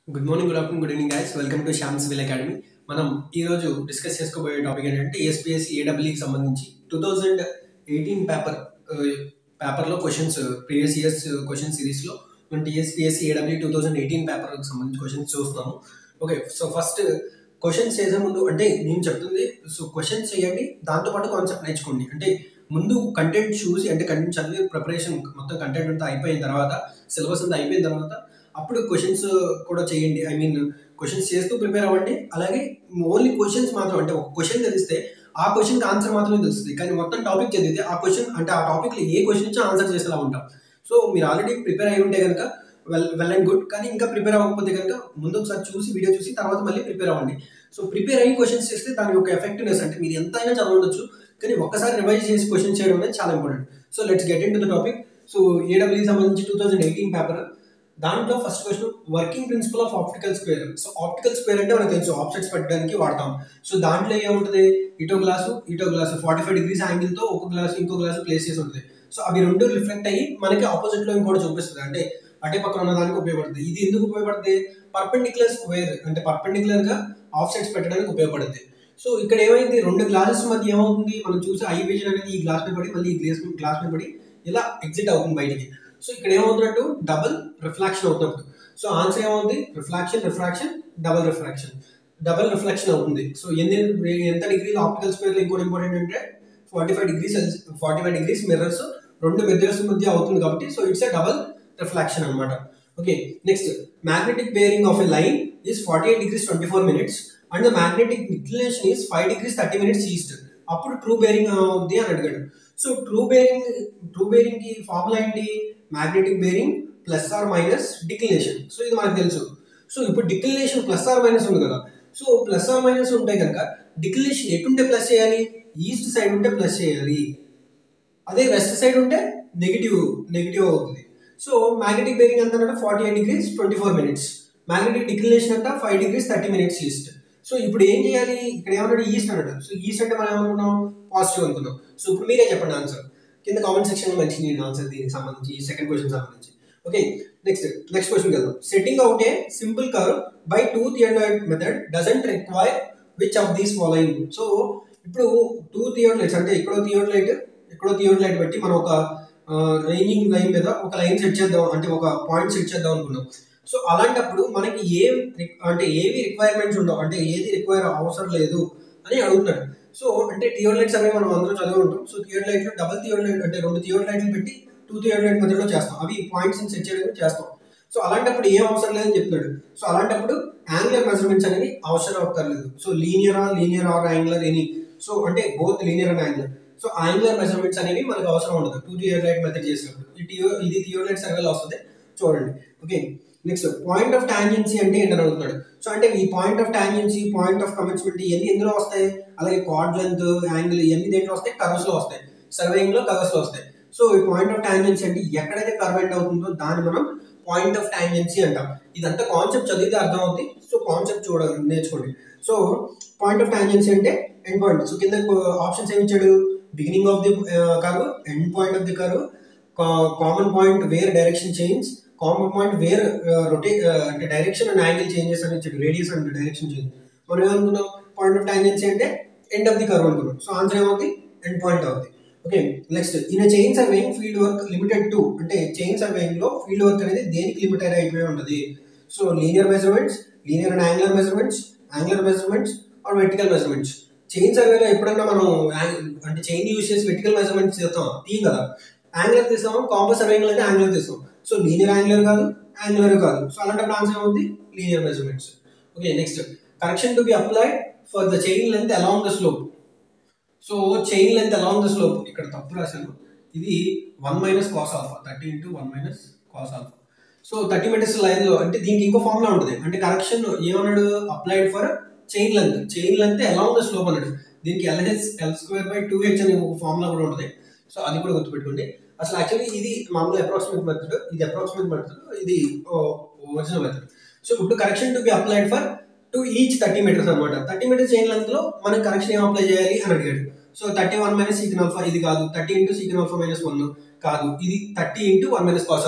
good morning good afternoon good evening guys welcome to Shyam civil academy మనం ఈ రోజు discuss చేసుకోబోయే టాపిక్ ఏంటంటే ఏఎస్పిఎస్ ఏడబ్ల్యూకి సంబంధించి టూ థౌజండ్ ఎయిటీన్ పేపర్ పేపర్లో క్వశ్చన్స్ ప్రీవియస్ ఇయర్స్ క్వశ్చన్ సిరీస్లో మనం TSPSC AW two thousand eighteen పేపర్కి సంబంధించి క్వశ్చన్స్ చూస్తున్నాము ఓకే సో ఫస్ట్ క్వశ్చన్స్ చేసే ముందు అంటే నేను చెప్తుంది సో క్వశ్చన్స్ చేయండి దాంతోపాటు కాన్సెప్ట్ నేర్చుకోండి అంటే ముందు కంటెంట్ చూసి అంటే కంటెంట్ చదివి ప్రిపరేషన్ మొత్తం కంటెంట్ అంతా అయిపోయిన తర్వాత సిలబస్ అంతా అయిపోయిన తర్వాత అప్పుడు క్వశ్చన్స్ కూడా చేయండి ఐ మీన్ క్వశ్చన్స్ చేస్తూ ప్రిపేర్ అవ్వండి అలాగే ఓన్లీ క్వశ్చన్స్ మాత్రం అంటే ఒక క్వశ్చన్ తెలిస్తే ఆ క్వశ్చన్కి ఆన్సర్ మాత్రమే తెలుస్తుంది కానీ మొత్తం టాపిక్ చదివితే ఆ క్వశ్చన్ అంటే ఆ టాపిక్లో ఏ క్వశ్చన్ ఇచ్చా ఆన్సర్ చేసేలా ఉంటాం సో మీరు ఆల్రెడీ ప్రిపేర్ అయి ఉంటే కనుక వెల్ వెల్ అండ్ గుడ్ కానీ ఇంకా ప్రిపేర్ అవ్వకపోతే కనుక ముందు ఒకసారి చూసి వీడియో చూసి తర్వాత మళ్ళీ ప్రిపేర్ అవ్వండి సో ప్రిపేర్ అయ్యి క్వశ్చన్స్ చేస్తే దాని యొక్క ఎఫెక్టివ్నెస్ అంటే మీరు ఎంతైనా చదవఉండొచ్చు కానీ ఒక్కసారి రివైజ్ చేసి క్వశ్చన్ చేయడం అనేది చాలా important so let's get into the topic so AW సంబంధించి టూ థౌజండ్ ఎయిటీన్ పేపర్ దాంట్లో first question working principle of optical square so optical square అంటే మనకు తెలుసు ఆప్సెట్స్ పెట్టడానికి వాడతాం సో దాంట్లో ఏముంటుంది ఇటో గ్లాసు ఇటో గ్లాసు ఫార్టీ ఫైవ్ డిగ్రీస్ యాంగిల్తో ఒక గ్లాసు ఇంకో గ్లాసు ప్లేస్ చేసి ఉంటుంది సో అవి రెండు రిఫ్లెక్ట్ అయ్యి మనకి ఆపోజిట్ లో ఇంకోటి చూపిస్తుంది అంటే అటే పక్కన ఉన్న దానికి ఉపయోగపడుతుంది ఇది ఎందుకు ఉపయోగపడుతుంది పర్పెండిక్యులర్ స్క్వేర్ అంటే పర్పెండిక్యులర్ గా ఆఫ్ సెట్స్ పెట్టడానికి ఉపయోగపడుతుంది సో ఇక్కడ ఏమైంది రెండు గ్లాసెస్ మధ్య ఏమవుతుంది మనం చూసి ఐ విజన్ అనేది ఈ గ్లాస్ మీద పడి మళ్ళీ ఈ గ్లాస్ గ్లాస్ మీద పడి ఇలా ఎగ్జిట్ అవుతుంది బయటికి సో ఇక్కడ ఏమవుతున్నట్టు డబుల్ రిఫ్లాక్షన్ అవుతున్నట్టు సో ఆన్సర్ ఏమవుతుంది reflection refraction double refraction double reflection అవుతుంది సో ఎన్ని ఎంత డిగ్రీలు ఆప్టికల్ స్క్వేర్ ఇంకోటి ఇంపార్టెంట్ అంటే forty five degrees forty five degrees mirrors రెండు మిర్రర్స్ మధ్య అవుతుంది కాబట్టి so it's a double reflection అనమాట okay next magnetic bearing of a line is forty eight degrees twenty four minutes and the magnetic inclination is five degrees thirty minutes east అప్పుడు true bearing అవుద్ది అని అడిగాడు so true bearing true bearing కి formula ఏంటి magnetic bearing plus or minus declination so ఇది మనకు తెలుసు so ఇప్పుడు డిక్లినేషన్ ప్లస్ ఆర్ మైనస్ ఉంది కదా సో ప్లస్ ఆర్ మైనస్ ఉంటే కనుక డిక్లినేషన్ ఎటుంటే ప్లస్ చేయాలి ఈస్ట్ సైడ్ ఉంటే ప్లస్ చేయాలి అదే వెస్ట్ సైడ్ ఉంటే నెగిటివ్ నెగిటివ్ అవుతుంది సో మ్యాగ్నెటిక్ బేరింగ్ ఎంత అంటే forty eight degrees twenty four minutes magnetic declination అంట five degrees thirty minutes east so ఇప్పుడు ఏం చేయాలి ఇక్కడ ఏమన్నాడు ఈస్ట్ అన్నాడు సో ఈస్ట్ అంటే మనం ఏమనుకున్నాం పాజిటివ్ అనుకున్నాం సో ఇప్పుడు మీరే చెప్పండి ఆన్సర్ కింద కామెంట్ సెక్షన్ లో మంచి నేను ఆన్సర్ దీనికి సంబంధించి ఈ సెకండ్ క్వశ్చన్ సంబంధించి ఓకే నెక్స్ట్ నెక్స్ట్ క్వశ్చన్ వెళ్దాం setting out a simple curve by two థియోడైట్ method doesn't require which of these following so ఇప్పుడు టూ థియోడలైట్స్ అంటే ఇక్కడో థియోడలైట్ ఇక్కడో థియోడలైట్ పెట్టి మనం ఒక రైనింగ్ లైన్ మీద ఒక లైన్ సెట్ చేద్దాం అంటే ఒక పాయింట్ సెట్ చేద్దాం అనుకున్నాం సో అలాంటప్పుడు మనకి ఏం అంటే ఏవి రిక్వైర్మెంట్స్ ఉండవు అంటే ఏది రిక్వైర్ అవసరం లేదు అని అడుగుతున్నాడు సో అంటే థియోడలైట్స్ అనేవి మనం అందరూ చదివి ఉంటాం సో థియోడలైట్లు డబల్ థియోడలైట్ అంటే రెండు థియోడలైట్లు పెట్టి టూ థియోడలైట్ మధ్యలో చేస్తాం అవి పాయింట్స్ సెట్ చేయడం చేస్తాం సో అలాంటప్పుడు ఏం అవసరం లేదని చెప్తున్నాడు సో అలాంటప్పుడు యాంగులర్ మెజర్మెంట్స్ అనేవి అవసరం అక్కర్లేదు so linear linear or angular any so అంటే both linear and angular so angular measurements అనేవి మనకు అవసరం ఉండదు టూ థియోడలైట్ మెథడ్ చేసినప్పుడు ఈ థియో ఇది థియోడలైట్ సర్వేలో వస్తుంది చూడండి okay next point of tangency అంటే ఏంటని అడుగుతున్నాడు సో అంటే ఈ point of tangency point of commitment ఇవన్నీ ఎందులో వస్తాయి అలాగే కార్డ్ లెంత్ యాంగిల్ ఇవన్నీ దేంట్లో వస్తాయి కర్వ్స్ లో వస్తాయి సర్వేయింగ్ లో కర్వ్స్ లో వస్తాయి సో ఈ పాయింట్ ఆఫ్ టాంజెన్సీ అంటే ఎక్కడైతే కర్వ్ ఎండ్ అవుతుందో దాన్ని మనం పాయింట్ ఆఫ్ టాంజెన్సీ అంటాం ఇదంతా కాన్సెప్ట్ చదివితే అర్థం అవుతుంది సో కాన్సెప్ట్ చూడాలి నేర్చుకోండి సో పాయింట్ ఆఫ్ టాంజెన్సీ అంటే ఎండ్ పాయింట్ సో కింద ఆప్షన్స్ ఏమి ఇచ్చాడు beginning of the curve end point of the curve common point where direction change common point where rotate అంటే డైరెక్షన్ అండ్ యాంగిల్ చేంజెస్ అని ఇచ్చాడు radius and direction change మనం ఏమనుకున్నాం point of tangency అంటే end of the curve అనుకున్నాం so answer ఏమవుతుంది end point అవుతుంది okay next in chain surveying field work limited to అంటే చైన్ సర్వేయింగ్ లో ఫీల్డ్ వర్క్ అనేది దేనికి లిమిటెడ్ అయిపోయి ఉంటుంది so linear measurements linear and angular measurements angular measurements or vertical measurements chain సర్వేలో ఎప్పుడన్నా మనం అంటే చైన్ యూస్ చేసి వెర్టికల్ మెజర్మెంట్స్ చేస్తాం తీయం కదా యాంగులర్ తీస్తాము కాంపస్ సర్వేయింగ్ అయితే యాంగులర్ తీస్తాం సో లీనియర్ యాంగులర్ కాదు యాంగులర్ కాదు సో అలాంటప్పుడు ఆన్సర్ ఏమవుతుంది linear measurements okay next correction to be applied for the chain length along the slope so chain length along the slope ఇక్కడ తప్పు రాశాను ఇది one minus cos alpha thirty into one minus cos alpha so thirty metres line లో అంటే దీనికి ఇంకో formula ఉంటుంది అంటే కరెక్షన్ ఏమన్నాడు applied for chain length chain length along the slope అన్నాడు దీనికి LH L square by two H అనే ఒక ఫార్ములా కూడా ఉంటుంది సో అది కూడా గుర్తుపెట్టుకోండి అసలు యాక్చువల్లీ ఇది మామూలు అప్రాక్సిమేట్ మెథడ్ ఇది అప్రాక్సిమేట్ మెథడ్ ఇది ఒరిజినల్ మెథడ్ సో ఇప్పుడు correction to be applied for to each thirty metres అనమాట థర్టీ మీటర్స్ చైన్ లెంత్ లో మనం కరెక్షన్ ఏం అప్లై చేయాలి అని అడిగాడు so thirty one minus secant alpha ఇది కాదు thirty into secant alpha minus one కాదు ఇది thirty into one minus cos alpha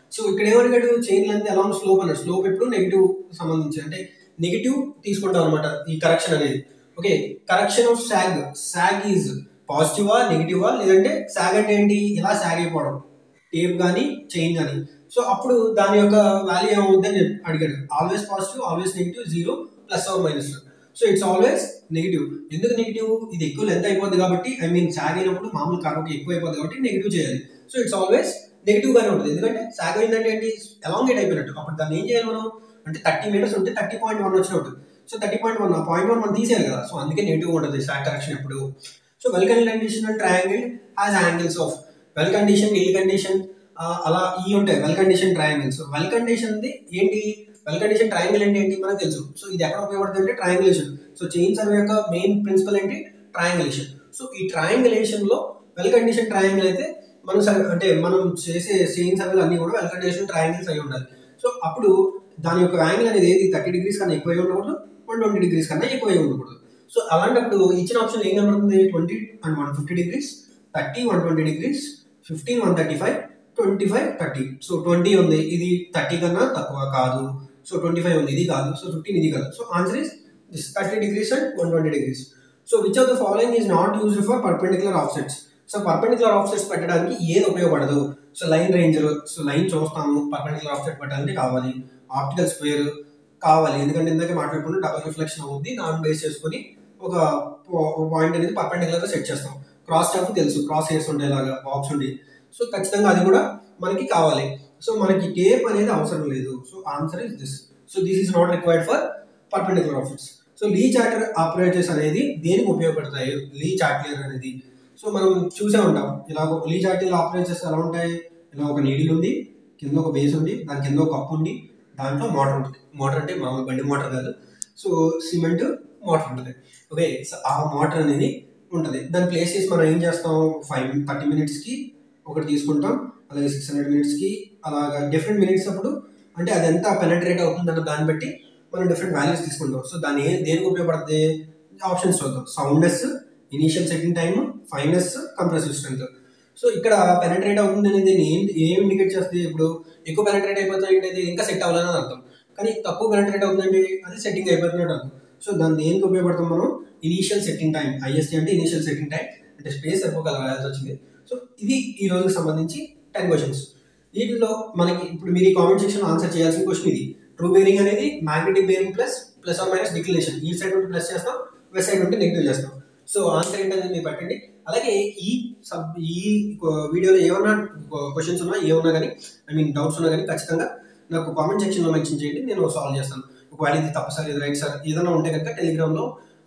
so ఇక్కడ ఏమడిగాడు చైన్ లెంత్ అలాంగ్ స్లోప్ అన్నాడు స్లోప్ ఎప్పుడు నెగిటివ్ సంబంధించి అంటే నెగిటివ్ తీసుకుంటాం అనమాట ఈ కరెక్షన్ అనేది okay correction of sag sag is పాజిటివా నెగిటివా లేదంటే సాగ్ అంటే ఏంటి ఇలా సాగ్ అయిపోవడం టేప్ కానీ చైన్ కానీ సో అప్పుడు దాని యొక్క వాల్యూ ఏమవుతుందని అడిగాడు always positive always negative zero plus or minus so it's always negative ఎందుకు నెగిటివ్ ఇది ఎక్కువ లెంత్ అయిపోద్ది కాబట్టి ఐ మీన్ సాగ్ అయినప్పుడు మామూలు కర్వ్కి ఎక్కువ అయిపోద్ది కాబట్టి నెగిటివ్ చేయాలి సో ఇట్స్ ఆల్వేస్ నెగిటివ్ గానే ఉంటుంది ఎందుకంటే సాగ్ అయిందంటే ఏంటి ఎలాంగేట్ అయిపోయినట్టు అప్పుడు దాన్ని ఏం చేయాలి మనం అంటే థర్టీ మీటర్స్ ఉంటే థర్టీ పాయింట్ వన్ వచ్చినట్టు so thirty point one point one మనం తీసేయాలి కదా సో అందుకే నెగిటివ్ ఉంటుంది సాగ్ కరెక్షన్ ఎప్పుడు so well conditional triangle has angles of well condition ill condition అలా ఈ ఉంటాయి well condition triangles well condition ఏంటి వెల్ కండిషన్ ట్రయాంగిల్ అంటే ఏంటి మనకు తెలుసు సో ఇది ఎక్కడ ఉపయోగపడుతుంది అంటే ట్రయాంగులేషన్ సో చైన్ సర్వే యొక్క మెయిన్ ప్రిన్సిపల్ ఏంటి ట్రయాంగులేషన్ సో ఈ ట్రయాంగులేషన్ లో వెల్ కండిషన్ ట్రయాంగిల్ అయితే మనం సర్- అంటే మనం చేసే చైన్ సర్వేలు అన్ని కూడా వెల్ కండిషన్ ట్రయాంగిల్స్ అయి ఉండాలి సో అప్పుడు దాని యొక్క యాంగిల్ అనేది ఏది థర్టీ డిగ్రీస్ కన్నా ఎక్కువ అయి ఉండకూడదు వన్ ట్వంటీ డిగ్రీస్ కన్నా ఎక్కువ అయి ఉండకూడదు సో అలాంటప్పుడు ఇచ్చిన ఆప్షన్ ఏం కనబడుతుంది twenty and one fifty degrees thirty one twenty degrees fifteen one thirty five twenty five thirty so twenty ఉంది ఇది థర్టీ కన్నా తక్కువ కాదు సో ట్వంటీ ఫైవ్ ఉంది ఇది కాదు సో ఫిఫ్టీన్ ఇది కాదు so answer is this thirty degrees and one twenty degrees so which of the following is not used for perpendicular offsets so perpendicular offsets పెట్టడానికి ఏది ఉపయోగపడదు so line ranger so line చూస్తాము perpendicular offset పెట్టాలంటే కావాలి optical square కావాలి ఎందుకంటే ఇందాక మాట్లాడుకుంటే డబల్ రిఫ్లెక్షన్ అవుద్ది దాన్ని బేస్ చేసుకొని ఒక పాయింట్ అనేది పర్పెండికులర్ గా సెట్ చేస్తాం క్రాస్ స్టాఫ్ తెలుసు క్రాస్ హెయిర్స్ ఉంటాయి ఇలాగా బాక్స్ ఉండి సో ఖచ్చితంగా అది కూడా మనకి కావాలి సో మనకి టేప్ అనేది అవసరం లేదు so answer is this so this is not required for perpendicular offsets so లీ చార్టర్ ఆపరేటర్స్ అనేది దేనికి ఉపయోగపడతాయి లీ చార్టియర్ అనేది సో మనం చూసే ఉంటాం ఇలా ఒక లీ చార్టియర్ ఆపరేటర్స్ ఎలా ఉంటాయి ఇలా ఒక నీడిల్ ఉంది కింద ఒక బేస్ ఉంది దాని కింద ఒక కప్పు ఉంది దాంట్లో మోటార్ ఉంటుంది మోటార్ అంటే మామూలు బండి మోటార్ కాదు సో సిమెంట్ మోటార్ ఉంటుంది ఓకే సో ఆ మోటార్ అనేది ఉంటుంది దాన్ని ప్లేస్ చేసి మనం ఏం చేస్తాం ఫైవ్ థర్టీ మినిట్స్కి ఒకటి తీసుకుంటాం అలాగే సిక్స్ హండ్రెడ్ మినిట్స్కి అలాగా డిఫరెంట్ మినిట్స్ అప్పుడు అంటే అది ఎంత పెనట్రేట్ అవుతుంది అన్న దాన్ని బట్టి మనం డిఫరెంట్ వాల్యూస్ తీసుకుంటాం సో దాన్ని ఏ దేనికి ఉపయోగపడుతుంది ఆప్షన్స్ చూద్దాం soundness initial setting time fineness compressive strength so ఇక్కడ పెనట్రేట్ అవుతుంది అనేది ఏం ఏం ఇండికేట్ చేస్తుంది ఇప్పుడు ఎక్కువ పెనట్రేట్ అయిపోతుంది అంటే ఇంకా సెట్ అవ్వాలని అర్థం కానీ తక్కువ పెనట్రేట్ అవుతుందంటే అది సెట్టింగ్ అయిపోతున్నట్టు అర్థం సో దాన్ని దేనికి ఉపయోగపడతాం మనం ఇనీషియల్ సెట్టింగ్ టైం ఐఎస్టీ అంటే ఇనీషియల్ సెట్టింగ్ టైం అంటే స్పేస్ సరిపోగల రాయాల్సి వచ్చింది సో ఇది ఈ రోజుకి సంబంధించి టెన్ క్వశ్చన్స్ వీటిలో మనకి ఇప్పుడు మీరు ఈ కామెంట్ సెక్షన్ ఆన్సర్ చేయాల్సిన క్వశ్చన్ ఇది ట్రూ బేరింగ్ అనేది magnetic bearing plus plus or minus declination ఈ సైడ్ నుండి ప్లస్ చేస్తాం వెస్ట్ సైడ్ నుండి నెగిటివ్ చేస్తాం సో ఆన్సర్ ఏంటనేది మీరు పెట్టండి అలాగే ఈ సబ్ ఈ వీడియోలో ఏమన్నా క్వశ్చన్స్ ఉన్నా ఏమన్నా కానీ ఐ మీన్ డౌట్స్ ఉన్నా కానీ ఖచ్చితంగా నాకు కామెంట్ సెక్షన్లో మెన్షన్ చేయండి నేను సాల్వ్ చేస్తాను ఒకవేళ ఇది తప్పు సార్ ఇది రైట్ సార్ ఏదైనా ఉంటే కనుక టెలిగ్రామ్లో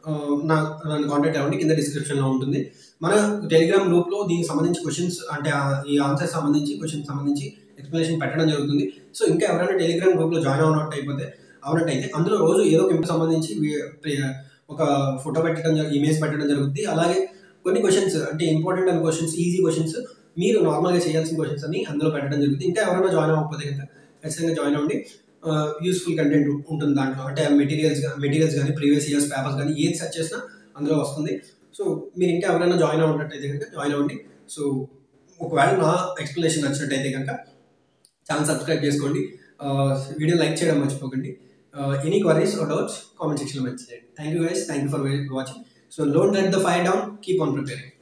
నా నన్ను కాంటాక్ట్ అవ్వండి కింద డిస్క్రిప్షన్లో ఉంటుంది మన టెలిగ్రామ్ గ్రూప్లో దీనికి సంబంధించి క్వశ్చన్స్ అంటే ఆ- ఈ ఆన్సర్ సంబంధించి క్వశ్చన్ సంబంధించి ఎక్స్ప్లెనేషన్ పెట్టడం జరుగుతుంది సో ఇంకా ఎవరైనా టెలిగ్రామ్ గ్రూప్లో జాయిన్ అవునట్టు అయిపోతే అవునట్టయితే అందులో రోజు ఏదో ఒక ఇంపు సంబంధించి వి- ప్రి- ఒక ఫోటో పెట్టడం ఇమేజ్ పెట్టడం జరుగుతుంది అలాగే కొన్ని క్వశ్చన్స్ అంటే ఇంపార్టెంట్ అయిన క్వశ్చన్స్ ఈజీ క్వశ్చన్స్ మీరు నార్మల్గా చేయాల్సిన క్వశ్చన్స్ అన్ని అందులో పెట్టడం జరుగుతుంది ఇంకా ఎవరైనా జాయిన్ అవ్వకపోతే కనుక ఖచ్చితంగా జాయిన్ అవ్వండి యూస్ఫుల్ కంటెంట్ ఉంటుంది దాంట్లో అంటే మెటీరియల్స్ మెటీరియల్స్ కానీ ప్రీవియస్ ఇయర్స్ పేపర్స్ కానీ ఏది సెర్చ్ చేసినా అందులో వస్తుంది సో మీరు ఇంకా ఎవరైనా జాయిన్ అవ్వనట్టయితే కనుక జాయిన్ అవ్వండి సో ఒకవేళ నా ఎక్స్ప్లెనేషన్ నచ్చినట్టయితే కనుక ఛానల్ సబ్స్క్రైబ్ చేసుకోండి వీడియో లైక్ చేయడం మర్చిపోకండి any queries or doubts comment సెక్షన్లో మెన్షన్ చేయండి thank you guys thank you for watching so లోన్ let the fire down keep on preparing